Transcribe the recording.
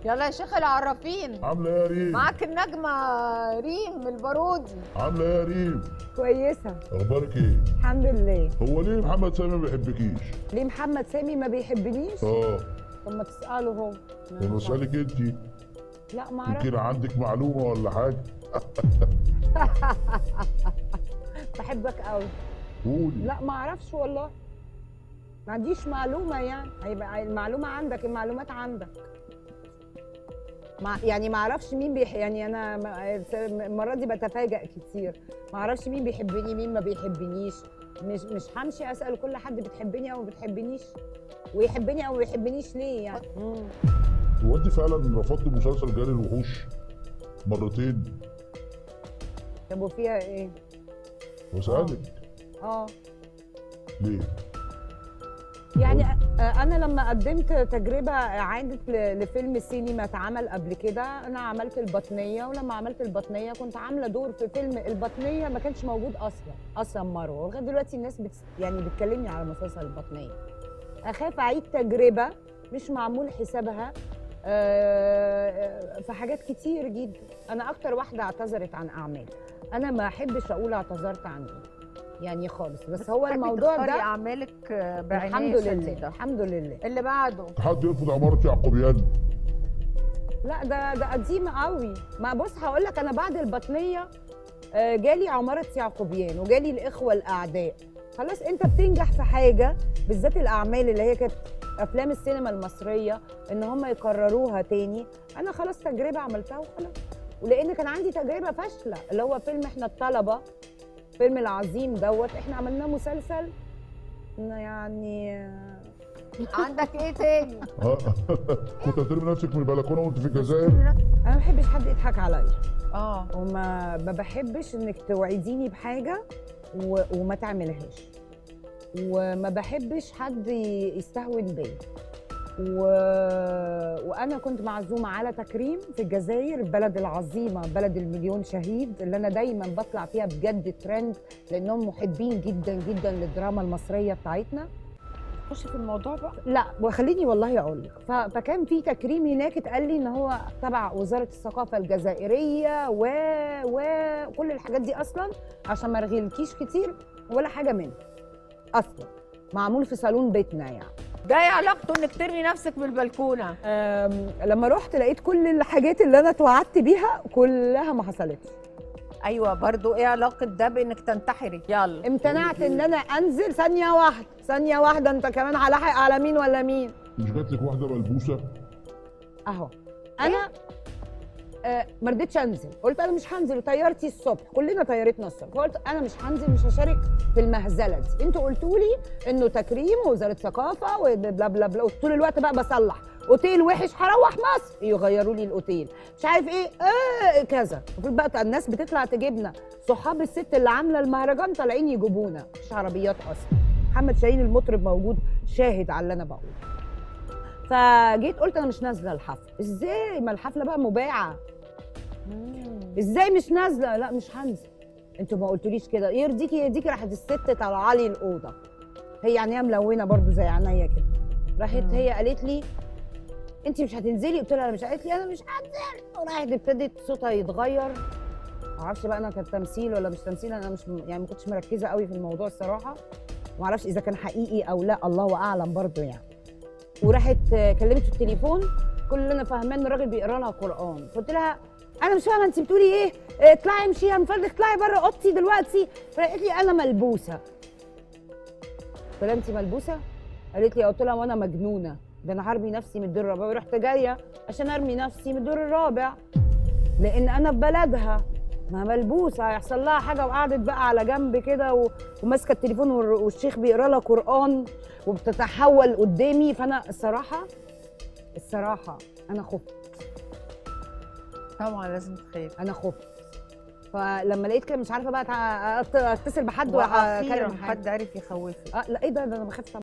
يلا يا شيخ العرافين عامله ايه يا ريم معاك النجمة ريم البارودي عامله ايه يا ريم كويسة اخبارك ايه الحمد لله هو ليه محمد سامي ما بيحبكيش ليه محمد سامي ما بيحبنيش اه طب ما تسأله هو طب بسالك انت لا ما اعرفش يمكن عندك معلومه ولا حاجه بحبك قوي قولي لا ما اعرفش والله ما عنديش معلومة يعني هيبقى المعلومة عندك المعلومات عندك مع يعني ما اعرفش مين بيح يعني انا ما- المره دي بتفاجئ كتير ما اعرفش مين بيحبني مين ما بيحبنيش مش مش همشي اسال كل حد بتحبني او ما بتحبنيش ويحبني او ما بيحبنيش ليه يعني مم. هو انت فعلا رفضت مسلسل جاري الوحوش مرتين طب وفيها ايه وسالك اه ليه يعني أ- انا لما قدمت تجربه اعاده ل- لفيلم سينما اتعمل قبل كده انا عملت البطنيه ولما عملت البطنيه كنت عامله دور في فيلم البطنيه ما كانش موجود اصلا اصلا مروه ولغايه دلوقتي الناس بت يعني بتكلمني على مسلسل البطنيه اخاف اعيد تجربه مش معمول حسابها آه، في حاجات كتير جدا انا اكتر واحده اعتذرت عن اعمال انا ما احبش اقول اعتذرت عن ايه يعني خالص بس هو تحبي الموضوع تختاري ده اعمالك بعناية الحمد لله شديدة. الحمد لله اللي بعده حد يرفض عماره يعقوبيان لا ده ده قديم قوي ما بص هقول لك انا بعد البطنيه آه، جالي عماره يعقوبيان وجالي الاخوه الاعداء خلاص انت بتنجح في حاجه بالذات الاعمال اللي هي كانت افلام السينما المصريه ان هم يكرروها تاني انا خلاص تجربه عملتها وخلاص ولان كان عندي تجربه فاشله اللي هو فيلم احنا الطلبه فيلم العظيم دوت احنا عملناه مسلسل إنه يعني آه، عندك ايه تاني ها؟ كنت هترمي نفسك من البلكونه وانت في الجزائر انا ما بحبش حد يضحك عليا اه وما ما بحبش انك توعديني بحاجه و... وما تعملهاش وما بحبش حد ي- يستهون بيا و... وانا كنت معزومه على تكريم في الجزائر البلد العظيمه بلد المليون شهيد اللي انا دايما بطلع فيها بجد ترند لانهم محبين جدا جدا للدراما المصريه بتاعتنا خش في الموضوع بقى لا وخليني والله اقول لك ف- فكان في تكريم هناك اتقال لي ان هو تبع وزاره الثقافه الجزائريه و و كل الحاجات دي اصلا عشان ما ارغيلكيش كتير ولا حاجه منها اصلا معمول في صالون بيتنا يعني ده ايه علاقته انك ترمي نفسك من البلكونه أم، لما رحت لقيت كل الحاجات اللي انا توعدت بيها كلها ما حصلتش ايوه برضو ايه علاقه ده بانك تنتحري يلا امتنعت ان انا انزل ثانيه واحده ثانيه واحده انت كمان هلاحق على مين ولا مين مش جات لك واحده ملبوسه اهو انا آه ما رضيتش انزل قلت انا مش هنزل وطيارتي الصبح كلنا طيارتنا الصبح قلت انا مش هنزل مش هشارك في المهزله دي انتوا قلتوا لي انه تكريم ووزاره ثقافه وبلا بلا بلا طول الوقت بقى بصلح اوتيل وحش هروح مصر يغيروا لي الاوتيل مش عارف ايه آه كذا المفروض بقى الناس بتطلع تجيبنا صحاب الست اللي عامله المهرجان طالعين يجيبونا مش عربيات اصلا محمد شاهين المطرب موجود شاهد على اللي انا بقوله فجيت قلت انا مش نازله الحفله ازاي ما الحفله بقى مباعه ازاي مش نازله لا مش هنزل انتوا ما قلتوليش كده يرضيكي يرضيكي راحت الست طالعه لي الاوضه هي عينيها ملونه برضو زي عينيا كده راحت مم. هي قالت لي انت مش هتنزلي قلت لها انا مش قالت لي انا مش هنزل وراحت ابتدت صوتها يتغير معرفش بقى انا كان تمثيل ولا مش تمثيل انا مش يعني ما كنتش مركزه قوي في الموضوع الصراحه معرفش اذا كان حقيقي او لا الله اعلم برضو يعني وراحت آه، كلمت في التليفون كل اللي انا فاهماه ان الراجل بيقرا لها قران قلت لها انا مش فاهمه انت بتقولي ايه آه، اطلعي امشي من فضلك اطلعي بره اوضتي دلوقتي فقالت لي انا ملبوسه قلت لها انت ملبوسه قالت لي قلت لها وانا مجنونه ده انا هرمي نفسي من الدور الرابع ورحت جايه عشان ارمي نفسي من الدور الرابع لان انا في بلدها ما ملبوسه هيحصل لها حاجه وقعدت بقى على جنب كده و- وماسكه التليفون والر- والشيخ بيقرا لها قران وبتتحول قدامي فانا الصراحه الصراحه انا خفت طبعا لازم تخاف انا خفت فلما لقيت كده مش عارفه بقى تع- أت- اتصل بحد واخيرا واكلم حد حد عرف يخوفك آه لا ايه ده ده انا بخاف طبعا